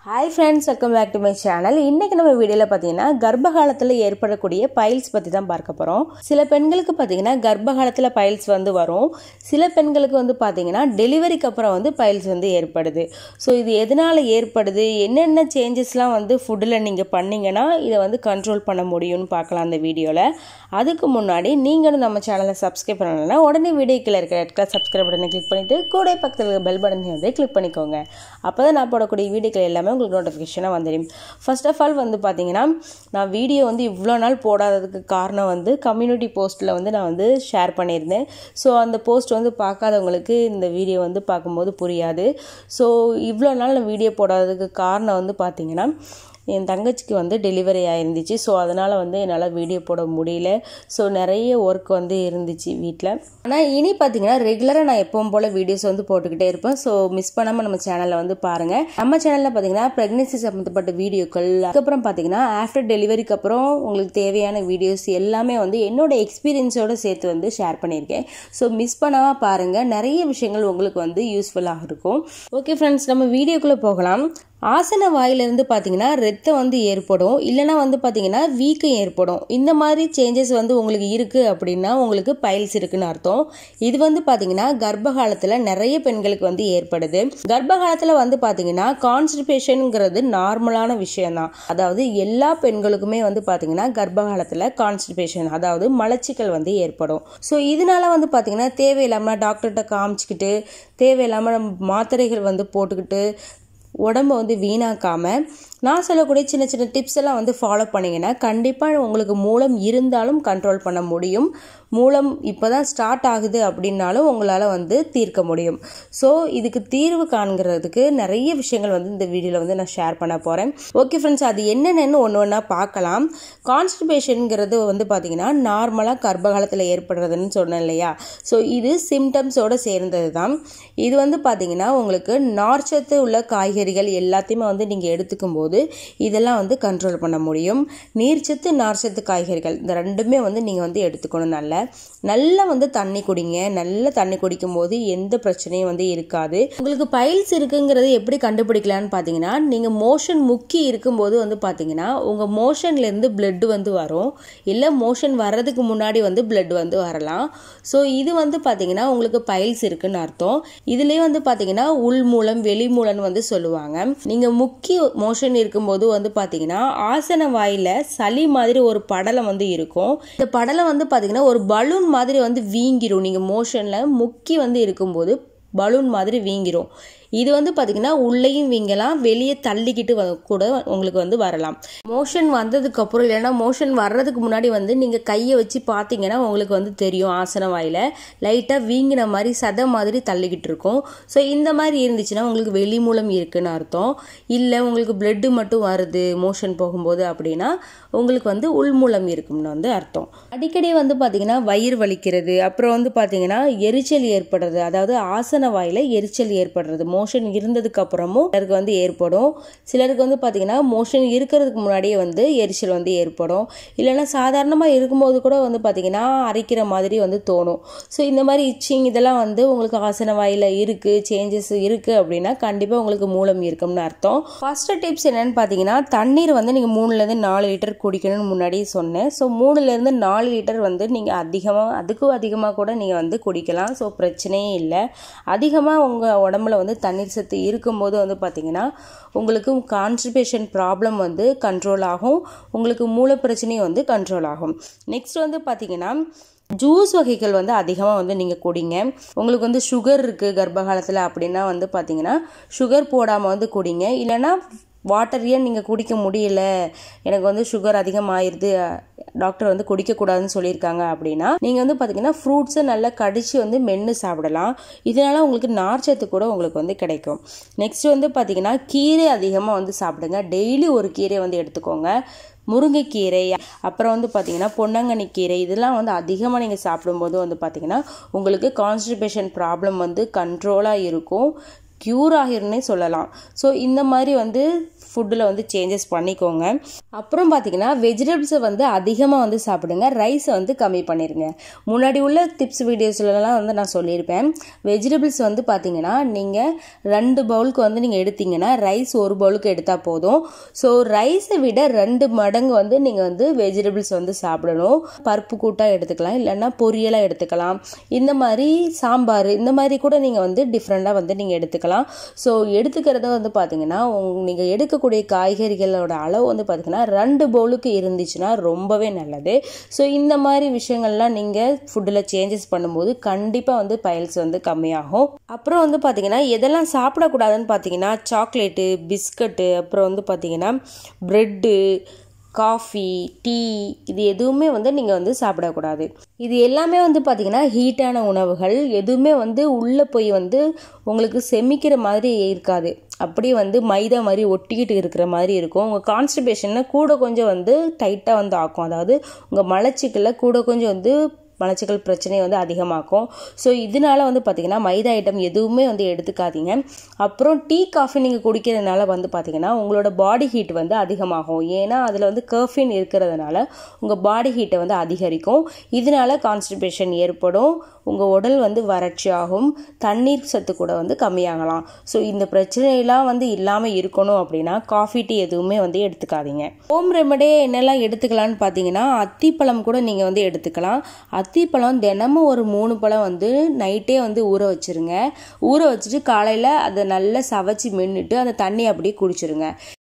hi friends welcome back to my channel இன்றைக்கி நம்ம வீடியோவில் பார்த்தீங்கன்னா கர்ப்ப காலத்தில் ஏற்படக்கூடிய பைல்ஸ் பற்றி தான் பார்க்க போகிறோம் சில பெண்களுக்கு பார்த்தீங்கன்னா கர்ப்ப காலத்தில் பைல்ஸ் வந்து வரும் சில பெண்களுக்கு வந்து பார்த்தீங்கன்னா டெலிவரிக்கு அப்புறம் வந்து பைல்ஸ் வந்து ஏற்படுது ஸோ இது எதனால் ஏற்படுது என்னென்ன சேஞ்சஸ்லாம் வந்து ஃபுட்டில் நீங்கள் பண்ணீங்கன்னா இதை வந்து கண்ட்ரோல் பண்ண முடியும்னு பார்க்கலாம் அந்த வீடியோவில் அதுக்கு முன்னாடி நீங்களும் நம்ம சேனலை சப்ஸ்கிரைப் பண்ணலைன்னா உடனே வீடியோ கீழே இருக்கிற ரெட் கலர் சப்ஸ்கிரைப் பட்டனை கிளிக் பண்ணிவிட்டு கூட பக்கத்தில் இருக்க பெல் பட்டனை வந்து கிளிக் பண்ணிக்கோங்க அப்போ தான் நான் போடக்கூடிய வீடியோக்கள் எல்லாமே உங்களுக்கு நோட்டிஃபிகேஷனாக வந்துடும் ஃபர்ஸ்ட் ஆஃப் ஆல் வந்து பார்த்தீங்கன்னா நான் வீடியோ வந்து இவ்வளோ நாள் போடாததுக்கு காரணம் வந்து கம்யூனிட்டி போஸ்ட்டில் வந்து நான் வந்து ஷேர் பண்ணியிருந்தேன் ஸோ அந்த போஸ்ட் வந்து பார்க்காதவங்களுக்கு இந்த வீடியோ வந்து பார்க்கும்போது புரியாது ஸோ இவ்வளோ நாள் நான் வீடியோ போடாததுக்கு காரணம் வந்து பார்த்தீங்கன்னா என் தங்கச்சிக்கு வந்து டெலிவரி ஆயிருந்துச்சு ஸோ அதனால் வந்து என்னால் வீடியோ போட முடியல ஸோ நிறைய ஒர்க் வந்து இருந்துச்சு வீட்டில் ஆனால் இனி பார்த்தீங்கன்னா ரெகுலராக நான் எப்பவும் போல் வீடியோஸ் வந்து போட்டுக்கிட்டே இருப்பேன் ஸோ மிஸ் பண்ணாமல் நம்ம சேனலில் வந்து பாருங்கள் நம்ம சேனலில் பார்த்தீங்கன்னா ப்ரெக்னென்சி சம்மந்தப்பட்ட வீடியோக்கள் அதுக்கப்புறம் பார்த்தீங்கன்னா ஆஃப்டர் டெலிவரிக்கு அப்புறம் உங்களுக்கு தேவையான வீடியோஸ் எல்லாமே வந்து என்னோட எக்ஸ்பீரியன்ஸோடு சேர்த்து வந்து ஷேர் பண்ணியிருக்கேன் ஸோ மிஸ் பண்ணாமல் பாருங்கள் நிறைய விஷயங்கள் உங்களுக்கு வந்து யூஸ்ஃபுல்லாக இருக்கும் ஓகே ஃப்ரெண்ட்ஸ் நம்ம வீடியோக்குள்ளே போகலாம் ஆசன வாயிலிருந்து பார்த்தீங்கன்னா ரத்தம் வந்து ஏற்படும் இல்லைனா வந்து பார்த்தீங்கன்னா வீக்கம் ஏற்படும் இந்த மாதிரி சேஞ்சஸ் வந்து உங்களுக்கு இருக்குது அப்படின்னா உங்களுக்கு பைல்ஸ் இருக்குன்னு அர்த்தம் இது வந்து பார்த்தீங்கன்னா கர்ப்ப காலத்தில் நிறைய பெண்களுக்கு வந்து ஏற்படுது கர்ப்ப காலத்தில் வந்து பார்த்தீங்கன்னா கான்ஸ்டிபேஷனுங்கிறது நார்மலான விஷயம்தான் அதாவது எல்லா பெண்களுக்குமே வந்து பார்த்தீங்கன்னா கர்ப்ப காலத்தில் கான்ஸ்டிபேஷன் அதாவது மலச்சிக்கல் வந்து ஏற்படும் ஸோ இதனால வந்து பார்த்தீங்கன்னா தேவையில்லாமல் டாக்டர்கிட்ட காமிச்சிக்கிட்டு தேவையில்லாமல் மாத்திரைகள் வந்து போட்டுக்கிட்டு உடம்பை வந்து வீணாக்காமல் நான் சொல்லக்கூடிய சின்ன சின்ன டிப்ஸ் எல்லாம் வந்து ஃபாலோ பண்ணிங்கன்னா கண்டிப்பாக உங்களுக்கு மூலம் இருந்தாலும் கண்ட்ரோல் பண்ண முடியும் மூலம் இப்போ தான் ஸ்டார்ட் ஆகுது அப்படின்னாலும் உங்களால் வந்து தீர்க்க முடியும் ஸோ இதுக்கு தீர்வு காண்கிறதுக்கு நிறைய விஷயங்கள் வந்து இந்த வீடியோவில் வந்து நான் ஷேர் பண்ண போகிறேன் ஓகே ஃப்ரெண்ட்ஸ் அது என்னென்னு ஒன்று ஒன்றா பார்க்கலாம் கான்ஸ்டிபேஷனுங்கிறது வந்து பார்த்திங்கன்னா நார்மலாக கர்ப்ப காலத்தில் ஏற்படுறதுன்னு சொன்னேன் இல்லையா ஸோ இது சிம்டம்ஸோடு சேர்ந்தது தான் இது வந்து பார்த்திங்கன்னா உங்களுக்கு நார்ச்சத்து உள்ள காய்கறிகள் எல்லாத்தையுமே வந்து நீங்கள் எடுத்துக்கும் போது இதெல்லாம் வந்து கண்ட்ரோல் பண்ண முடியும் நீர்ச்சத்து நார்ச்சத்து காய்கறிகள் இந்த ரெண்டுமே வந்து நீங்கள் வந்து எடுத்துக்கணும் நல்ல நல்லா வந்து தண்ணி குடிங்க நல்ல தண்ணி குடிக்கும் போது எந்த பிரச்சனையும் வந்து இருக்காது உங்களுக்கு பைல்ஸ் இருக்குங்கிறது எப்படி கண்டுபிடிக்கலான்னு பார்த்தீங்கன்னா நீங்கள் மோஷன் முக்கி இருக்கும்போது வந்து பார்த்தீங்கன்னா உங்கள் மோஷன்லேருந்து பிளட் வந்து வரும் இல்லை மோஷன் வர்றதுக்கு முன்னாடி வந்து பிளட் வந்து வரலாம் ஸோ இது வந்து பார்த்தீங்கன்னா உங்களுக்கு பைல்ஸ் இருக்குன்னு அர்த்தம் இதுலேயே வந்து பார்த்தீங்கன்னா உள் மூலம் வெளி மூலம்னு வந்து சொல்லுவாங்க நீங்கள் முக்கி மோஷன் இருக்கும்போது வந்து பார்த்தீங்கன்னா ஆசன வாயில் சளி மாதிரி ஒரு படலம் வந்து இருக்கும் இந்த படலம் வந்து பார்த்தீங்கன்னா ஒரு பலூன் மாதிரி வந்து வீங்கிரும் நீங்கள் மோஷனில் முக்கி வந்து இருக்கும்போது பலூன் மாதிரி வீங்கிரும் இது வந்து பார்த்திங்கன்னா உள்ளேயும் வீங்கலாம் வெளியே தள்ளிக்கிட்டு கூட உங்களுக்கு வந்து வரலாம் மோஷன் வந்ததுக்கப்புறம் இல்லைன்னா மோஷன் வர்றதுக்கு முன்னாடி வந்து நீங்கள் கையை வச்சு பார்த்தீங்கன்னா உங்களுக்கு வந்து தெரியும் ஆசன வாயில் லைட்டாக வீங்கின மாதிரி சதை மாதிரி தள்ளிக்கிட்டு இருக்கும் ஸோ இந்த மாதிரி இருந்துச்சுன்னா உங்களுக்கு வெளி மூலம் இருக்குன்னு அர்த்தம் இல்லை உங்களுக்கு பிளட்டு மட்டும் வருது மோஷன் போகும்போது அப்படின்னா உங்களுக்கு வந்து உள் மூலம் இருக்கும்னு வந்து அர்த்தம் அடிக்கடி வந்து பார்த்தீங்கன்னா வயிறு வலிக்கிறது அப்புறம் வந்து பார்த்தீங்கன்னா எரிச்சல் ஏற்படுறது அதாவது ஆசன வாயில் எரிச்சல் ஏற்படுறது மோஷன் இருந்ததுக்கு அப்புறமும் சிலருக்கு வந்து ஏற்படும் சிலருக்கு வந்து பார்த்தீங்கன்னா மோஷன் இருக்கிறதுக்கு முன்னாடியே வந்து எரிச்சல் வந்து ஏற்படும் இல்லைன்னா சாதாரணமாக இருக்கும்போது கூட வந்து பார்த்தீங்கன்னா அரைக்கிற மாதிரி வந்து தோணும் ஸோ இந்த மாதிரி இச்சிங் இதெல்லாம் வந்து உங்களுக்கு ஆசன வாயில் இருக்குது சேஞ்சஸ் இருக்குது அப்படின்னா கண்டிப்பாக உங்களுக்கு மூலம் இருக்கும்னு அர்த்தம் ஃபர்ஸ்ட் டிப்ஸ் என்னன்னு பார்த்தீங்கன்னா தண்ணீர் வந்து நீங்கள் மூணுலேருந்து நாலு லிட்டர் குடிக்கணும்னு முன்னாடி சொன்னேன் ஸோ மூணுலேருந்து நாலு லிட்டர் வந்து நீங்கள் அதிகமாக அதுக்கும் அதிகமாக கூட நீங்கள் வந்து குடிக்கலாம் ஸோ பிரச்சனையே இல்லை அதிகமாக உங்கள் உடம்புல வந்து தண்ணீர் சத்து இருக்கும்போது வந்து பார்த்திங்கன்னா உங்களுக்கு கான்ஸ்டிபேஷன் ப்ராப்ளம் வந்து கண்ட்ரோல் ஆகும் உங்களுக்கு மூல பிரச்சனையும் வந்து கண்ட்ரோல் ஆகும் நெக்ஸ்ட் வந்து பார்த்திங்கன்னா ஜூஸ் வகைகள் வந்து அதிகமாக வந்து நீங்கள் குடிங்க உங்களுக்கு வந்து சுகர் இருக்குது கர்ப்ப காலத்தில் அப்படின்னா வந்து பார்த்தீங்கன்னா சுகர் போடாமல் வந்து குடிங்க இல்லைன்னா வாட்டர் ஏன் நீங்கள் குடிக்க முடியல எனக்கு வந்து சுகர் அதிகமாயிருது டாக்டர் வந்து குடிக்கக்கூடாதுன்னு சொல்லியிருக்காங்க அப்படின்னா நீங்கள் வந்து பார்த்தீங்கன்னா ஃப்ரூட்ஸை நல்லா கடிச்சு வந்து மென்று சாப்பிடலாம் இதனால உங்களுக்கு நார்ச்சத்து கூட உங்களுக்கு வந்து கிடைக்கும் நெக்ஸ்ட் வந்து பார்த்தீங்கன்னா கீரை அதிகமாக வந்து சாப்பிடுங்க டெய்லி ஒரு கீரை வந்து எடுத்துக்கோங்க முருங்கைக்கீரை அப்புறம் வந்து பார்த்தீங்கன்னா பொன்னங்கண்ணி கீரை இதெல்லாம் வந்து அதிகமாக நீங்கள் சாப்பிடும்போது வந்து பார்த்தீங்கன்னா உங்களுக்கு கான்ஸ்டிபேஷன் ப்ராப்ளம் வந்து கண்ட்ரோலாக இருக்கும் க்யூர் ஆகிரும்னே சொல்லலாம் ஸோ இந்த மாதிரி வந்து ஃபுட்டில் வந்து சேஞ்சஸ் பண்ணிக்கோங்க அப்புறம் பார்த்தீங்கன்னா வெஜிடபிள்ஸை வந்து அதிகமாக வந்து சாப்பிடுங்க ரைஸை வந்து கம்மி பண்ணிடுங்க முன்னாடி உள்ள டிப்ஸ் வீடியோஸ்லலாம் வந்து நான் சொல்லியிருப்பேன் வெஜிடபிள்ஸ் வந்து பார்த்தீங்கன்னா நீங்கள் ரெண்டு பவுலுக்கு வந்து நீங்கள் எடுத்தீங்கன்னா ரைஸ் ஒரு பவுலுக்கு எடுத்தால் போதும் ஸோ ரைஸை விட ரெண்டு மடங்கு வந்து நீங்கள் வந்து வெஜிடபிள்ஸ் வந்து சாப்பிடணும் பருப்பு கூட்டாக எடுத்துக்கலாம் இல்லைன்னா பொரியலாக எடுத்துக்கலாம் இந்த மாதிரி சாம்பார் இந்த மாதிரி கூட நீங்கள் வந்து டிஃப்ரெண்ட்டாக வந்து நீங்கள் எடுத்துக்கலாம் ஸோ எடுத்துக்கிறத வந்து பார்த்தீங்கன்னா நீங்கள் எடுக்கக்கூடிய காய்கறிகளோட அளவு வந்து பார்த்தீங்கன்னா ரெண்டு பவுலுக்கு இருந்துச்சுன்னா ரொம்பவே நல்லது ஸோ இந்த மாதிரி விஷயங்கள்லாம் நீங்கள் ஃபுட்டில் சேஞ்சஸ் பண்ணும்போது கண்டிப்பாக வந்து பைல்ஸ் வந்து கம்மியாகும் அப்புறம் வந்து பார்த்தீங்கன்னா எதெல்லாம் சாப்பிடக்கூடாதுன்னு பார்த்தீங்கன்னா சாக்லேட்டு பிஸ்கட்டு அப்புறம் வந்து பார்த்தீங்கன்னா ப்ரெட்டு காஃபி டீ இது எதுவுமே வந்து நீங்கள் வந்து சாப்பிடக்கூடாது இது எல்லாமே வந்து பார்த்திங்கன்னா ஹீட்டான உணவுகள் எதுவுமே வந்து உள்ளே போய் வந்து உங்களுக்கு செமிக்கிற மாதிரி இருக்காது அப்படியே வந்து மைதா மாதிரி ஒட்டிக்கிட்டு இருக்கிற மாதிரி இருக்கும் உங்கள் கான்ஸ்டிபேஷனை கூட கொஞ்சம் வந்து டைட்டாக வந்து ஆக்கும் அதாவது உங்கள் மலச்சிக்கலில் கூட கொஞ்சம் வந்து மலச்சிக்கல் பிரச்சனையை வந்து அதிகமாக்கும் ஸோ இதனால வந்து பார்த்திங்கன்னா மைதா ஐட்டம் எதுவுமே வந்து எடுத்துக்காதீங்க அப்புறம் டீ காஃபி நீங்கள் குடிக்கிறதுனால வந்து பார்த்திங்கன்னா உங்களோட பாடி ஹீட் வந்து அதிகமாகும் ஏன்னா அதில் வந்து கர்ஃபின் இருக்கிறதுனால உங்கள் பாடி ஹீட்டை வந்து அதிகரிக்கும் இதனால கான்ஸ்டிபேஷன் ஏற்படும் உங்கள் உடல் வந்து வறட்சியாகும் தண்ணீர் சத்து கூட வந்து கம்மியாகலாம் ஸோ இந்த பிரச்சனையெல்லாம் வந்து இல்லாமல் இருக்கணும் அப்படின்னா காஃபி டீ எதுவுமே வந்து எடுத்துக்காதீங்க ஹோம் ரெமடியே என்னெல்லாம் எடுத்துக்கலாம்னு பார்த்தீங்கன்னா அத்திப்பழம் கூட நீங்கள் வந்து எடுத்துக்கலாம் அத்திப்பழம் தினமும் ஒரு மூணு பழம் வந்து நைட்டே வந்து ஊற வச்சுருங்க ஊற வச்சுட்டு காலையில் அதை நல்லா சவைச்சி மென்னுட்டு அந்த தண்ணி அப்படியே குடிச்சிருங்க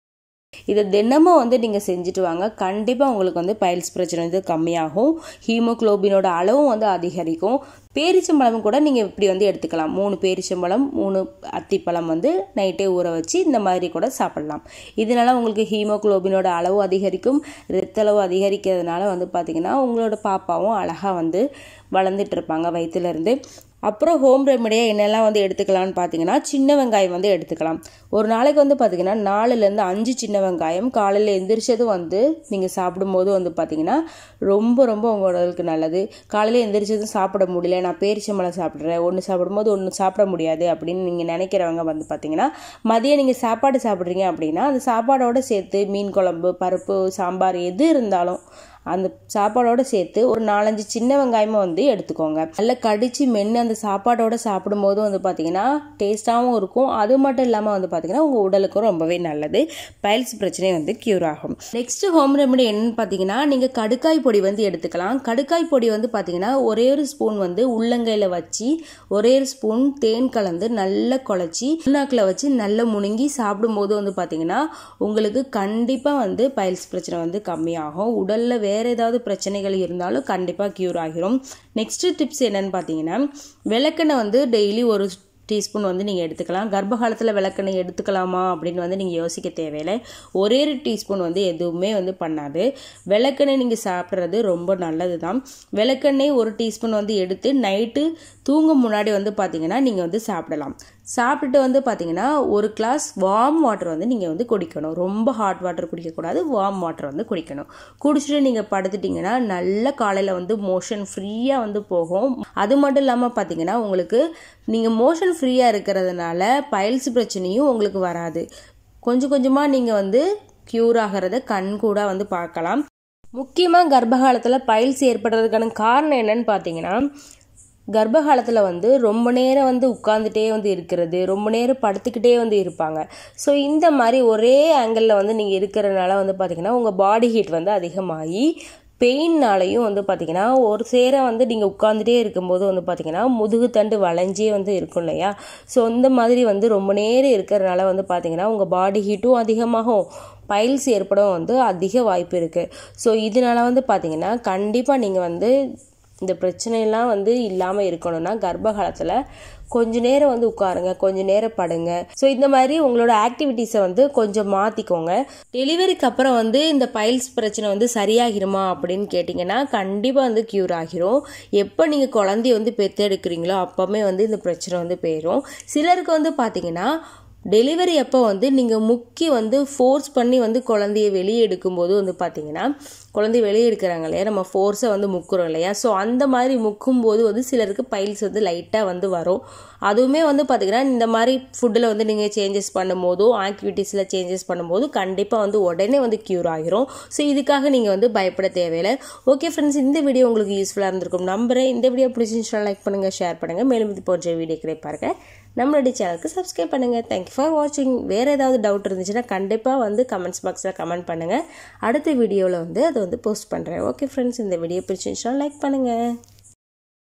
இதை தினமும் வந்து நீங்கள் செஞ்சுட்டு வாங்க கண்டிப்பாக உங்களுக்கு வந்து பைல்ஸ் பிரச்சனை வந்து கம்மியாகும் ஹீமோக்ளோபினோட அளவும் வந்து அதிகரிக்கும் பேரிச்சம்பழம் கூட நீங்கள் இப்படி வந்து எடுத்துக்கலாம் மூணு பேரிச்சம்பழம் மூணு அத்திப்பழம் வந்து நைட்டே ஊற வச்சு இந்த மாதிரி கூட சாப்பிடலாம் இதனால உங்களுக்கு ஹீமோக்ளோபினோட அளவு அதிகரிக்கும் ரத்தளவு அதிகரிக்கிறதுனால வந்து பார்த்திங்கன்னா உங்களோட பாப்பாவும் அழகாக வந்து வளர்ந்துட்டு இருப்பாங்க வயிற்றுலேருந்து அப்புறம் ஹோம் ரெமடியாக என்னெல்லாம் வந்து எடுத்துக்கலாம்னு பார்த்தீங்கன்னா சின்ன வெங்காயம் வந்து எடுத்துக்கலாம் ஒரு நாளைக்கு வந்து பார்த்தீங்கன்னா நாலுலேருந்து அஞ்சு சின்ன வெங்காயம் காலையில் எந்திரிச்சதும் வந்து நீங்கள் சாப்பிடும்போது வந்து பார்த்தீங்கன்னா ரொம்ப ரொம்ப உங்கள் உடலுக்கு நல்லது காலையில் எந்திரிச்சதும் சாப்பிட முடியல நான் பேரிச்சம்பழம் சாப்பிட்றேன் ஒன்று சாப்பிடும்போது ஒன்று சாப்பிட முடியாது அப்படின்னு நீங்கள் நினைக்கிறவங்க வந்து பார்த்தீங்கன்னா மதியம் நீங்கள் சாப்பாடு சாப்பிட்றீங்க அப்படின்னா அந்த சாப்பாடோடு சேர்த்து மீன் குழம்பு பருப்பு சாம்பார் எது இருந்தாலும் அந்த சாப்பாடோட சேர்த்து ஒரு நாலஞ்சு சின்ன வெங்காயமும் வந்து எடுத்துக்கோங்க நல்லா கடிச்சு மென்று அந்த சாப்பாடோட சாப்பிடும்போது வந்து பார்த்தீங்கன்னா டேஸ்ட்டாகவும் இருக்கும் அது மட்டும் இல்லாமல் வந்து பார்த்தீங்கன்னா உங்கள் உடலுக்கும் ரொம்பவே நல்லது பைல்ஸ் பிரச்சனை வந்து க்யூர் ஆகும் நெக்ஸ்ட் ஹோம் ரெமெடி என்னன்னு பார்த்தீங்கன்னா நீங்கள் கடுக்காய் பொடி வந்து எடுத்துக்கலாம் கடுக்காய் பொடி வந்து பார்த்தீங்கன்னா ஒரே ஒரு ஸ்பூன் வந்து உள்ளங்கையில் வச்சு ஒரே ஒரு ஸ்பூன் தேன் கலந்து நல்லா குழச்சி உள்நாக்கில் வச்சு நல்லா முணுங்கி சாப்பிடும்போது வந்து பார்த்தீங்கன்னா உங்களுக்கு கண்டிப்பாக வந்து பைல்ஸ் பிரச்சனை வந்து கம்மியாகும் உடலில் வேறு ஏதாவது பிரச்சனைகள் இருந்தாலும் கண்டிப்பாக க்யூர் ஆகிரும் நெக்ஸ்ட்டு டிப்ஸ் என்னன்னு பார்த்தீங்கன்னா விளக்கெண்ணெய் வந்து டெய்லி ஒரு டீஸ்பூன் வந்து நீங்கள் எடுத்துக்கலாம் கர்ப்ப காலத்தில் விளக்கெண்ணெய் எடுத்துக்கலாமா அப்படின்னு வந்து நீங்கள் யோசிக்க தேவையில்லை ஒரே ஒரு டீஸ்பூன் வந்து எதுவுமே வந்து பண்ணாது விளக்கெண்ணெய் நீங்கள் சாப்பிட்றது ரொம்ப நல்லது தான் விளக்கெண்ணெய் ஒரு டீஸ்பூன் வந்து எடுத்து நைட்டு தூங்க முன்னாடி வந்து பார்த்தீங்கன்னா நீங்கள் வந்து சாப்பிடலாம் சாப்பிட்டுட்டு வந்து பார்த்தீங்கன்னா ஒரு கிளாஸ் வார்ம் வாட்டர் வந்து நீங்கள் வந்து குடிக்கணும் ரொம்ப ஹாட் வாட்டர் குடிக்கக்கூடாது வார்ம் வாட்டர் வந்து குடிக்கணும் குடிச்சிட்டு நீங்கள் படுத்துட்டிங்கன்னா நல்ல காலையில் வந்து மோஷன் ஃப்ரீயாக வந்து போகும் அது மட்டும் இல்லாமல் பார்த்தீங்கன்னா உங்களுக்கு நீங்கள் மோஷன் ஃப்ரீயாக இருக்கிறதுனால பைல்ஸ் பிரச்சனையும் உங்களுக்கு வராது கொஞ்சம் கொஞ்சமாக நீங்கள் வந்து க்யூர் ஆகிறத கண் கூட வந்து பார்க்கலாம் முக்கியமாக கர்ப்பகாலத்தில் பைல்ஸ் ஏற்படுறதுக்கான காரணம் என்னன்னு பார்த்தீங்கன்னா கர்ப்பகாலத்தில் வந்து ரொம்ப நேரம் வந்து உட்காந்துட்டே வந்து இருக்கிறது ரொம்ப நேரம் படுத்துக்கிட்டே வந்து இருப்பாங்க ஸோ இந்த மாதிரி ஒரே ஆங்கிளில் வந்து நீங்கள் இருக்கிறதுனால வந்து பார்த்திங்கன்னா உங்கள் பாடி ஹீட் வந்து அதிகமாகி பெயின்னாலையும் வந்து பார்த்திங்கன்னா ஒரு சேர வந்து நீங்கள் உட்காந்துட்டே இருக்கும்போது வந்து பார்த்திங்கன்னா முதுகு தண்டு வளைஞ்சே வந்து இருக்கும் இல்லையா ஸோ இந்த மாதிரி வந்து ரொம்ப நேரம் இருக்கிறதுனால வந்து பார்த்திங்கன்னா உங்கள் பாடி ஹீட்டும் அதிகமாகும் பைல்ஸ் ஏற்படும் வந்து அதிக வாய்ப்பு இருக்குது ஸோ இதனால வந்து பார்த்திங்கன்னா கண்டிப்பாக நீங்கள் வந்து இந்த பிரச்சனையெல்லாம் வந்து இல்லாமல் இருக்கணும்னா கர்ப்ப காலத்தில் கொஞ்ச நேரம் வந்து உட்காருங்க கொஞ்ச நேரம் படுங்க ஸோ இந்த மாதிரி உங்களோட ஆக்டிவிட்டீஸை வந்து கொஞ்சம் மாற்றிக்கோங்க டெலிவரிக்கு அப்புறம் வந்து இந்த பைல்ஸ் பிரச்சனை வந்து சரியாகிருமா அப்படின்னு கேட்டிங்கன்னா கண்டிப்பாக வந்து க்யூர் ஆகிரும் எப்போ நீங்கள் குழந்தைய வந்து பெற்றெடுக்கிறீங்களோ அப்போவுமே வந்து இந்த பிரச்சனை வந்து போயிடும் சிலருக்கு வந்து பார்த்தீங்கன்னா டெலிவரி அப்போ வந்து நீங்கள் முக்கி வந்து ஃபோர்ஸ் பண்ணி வந்து குழந்தைய வெளியே எடுக்கும்போது வந்து பார்த்தீங்கன்னா குழந்தைய வெளியே எடுக்கிறாங்க இல்லையா நம்ம ஃபோர்ஸை வந்து முக்குறோம் இல்லையா ஸோ அந்த மாதிரி முக்கும்போது வந்து சிலருக்கு பைல்ஸ் வந்து லைட்டாக வந்து வரும் அதுவுமே வந்து பார்த்தீங்கன்னா இந்த மாதிரி ஃபுட்டில் வந்து நீங்கள் சேஞ்சஸ் பண்ணும்போதோ ஆக்டிவிட்டீஸில் சேஞ்சஸ் பண்ணும்போது கண்டிப்பாக வந்து உடனே வந்து க்யூர் ஆகிரும் ஸோ இதுக்காக நீங்கள் வந்து பயப்பட தேவையில்லை ஓகே ஃப்ரெண்ட்ஸ் இந்த வீடியோ உங்களுக்கு யூஸ்ஃபுல்லாக இருந்திருக்கும் நம்புறேன் இந்த வீடியோ பிடிச்சிருந்துச்சுன்னா லைக் பண்ணுங்கள் ஷேர் பண்ணுங்கள் மேலும் இது போன்ற வீடியோ கிடைப்பாருங்க நம்மளுடைய சேனலுக்கு சப்ஸ்கிரைப் பண்ணுங்கள் தேங்க்யூ ஃபார் வாட்சிங் வேறு ஏதாவது டவுட் இருந்துச்சுன்னா கண்டிப்பாக வந்து கமெண்ட்ஸ் பாக்ஸில் கமெண்ட் பண்ணுங்கள் அடுத்த வீடியோவில் வந்து அதை வந்து போஸ்ட் பண்ணுறேன் ஓகே ஃப்ரெண்ட்ஸ் இந்த வீடியோ பிடிச்சிருந்துச்சுன்னா லைக் பண்ணுங்கள்